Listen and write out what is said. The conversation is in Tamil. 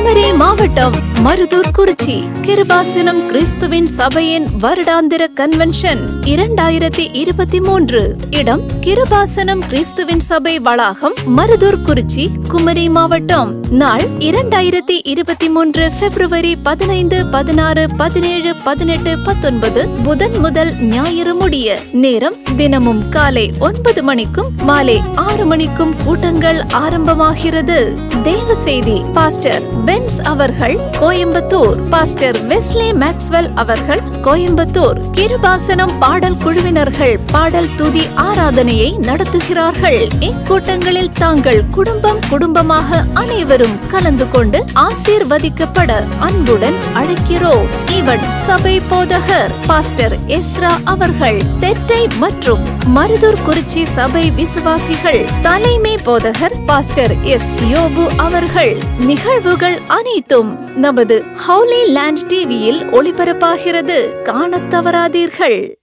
குமரி மாவட்டம் மருதூர் குறிச்சி கிருபாசனம் கிறிஸ்துவின் சபையின் வருடாந்திர கன்வென்ஷன் இரண்டாயிரத்தி இருபத்தி மூன்று இடம் கிருபாசனம் கிறிஸ்துவின் சபை வளாகம் மருதூர் குறிச்சி குமரி மாவட்டம் நாள் இரண்டாயிரத்தி இருபத்தி மூன்று பிப்ரவரி பதினைந்து பதினாறு பதினேழு பதினெட்டு பத்தொன்பது புதன் முதல் ஞாயிறு முடிய நேரம் தினமும் காலை ஒன்பது மணிக்கும் மாலை ஆறு மணிக்கும் கூட்டங்கள் ஆரம்பமாகிறது தேவ செய்தி பாஸ்டர் பென்ஸ் அவர்கள் கோயம்புத்தூர் பாஸ்டர் வெஸ்லே மேக்ஸ்வெல் அவர்கள் கோயம்புத்தூர் கிருபாசனம் பாடல் குழுவினர்கள் பாடல் துதி ஆராதனையை நடத்துகிறார்கள் இக்கூட்டங்களில் தாங்கள் குடும்பம் குடும்பமாக அனைவரும் கலந்து கொண்டு ஆசீர்வதிக்கப்பட அன்புடன் அழைக்கிறோம் இவன் சபை போதகர் பாஸ்டர் எஸ்ரா அவர்கள் தெற்றை மற்றும் மருதூர் குறிச்சி சபை விசுவாசிகள் தலைமை போதகர் பாஸ்டர் எஸ் யோபு அவர்கள் நிகழ்வுகள் அனைத்தும் நமது ஹவுலி லேண்ட் டிவியில் ஒளிபரப்பாகிறது காணத் தவறாதீர்கள்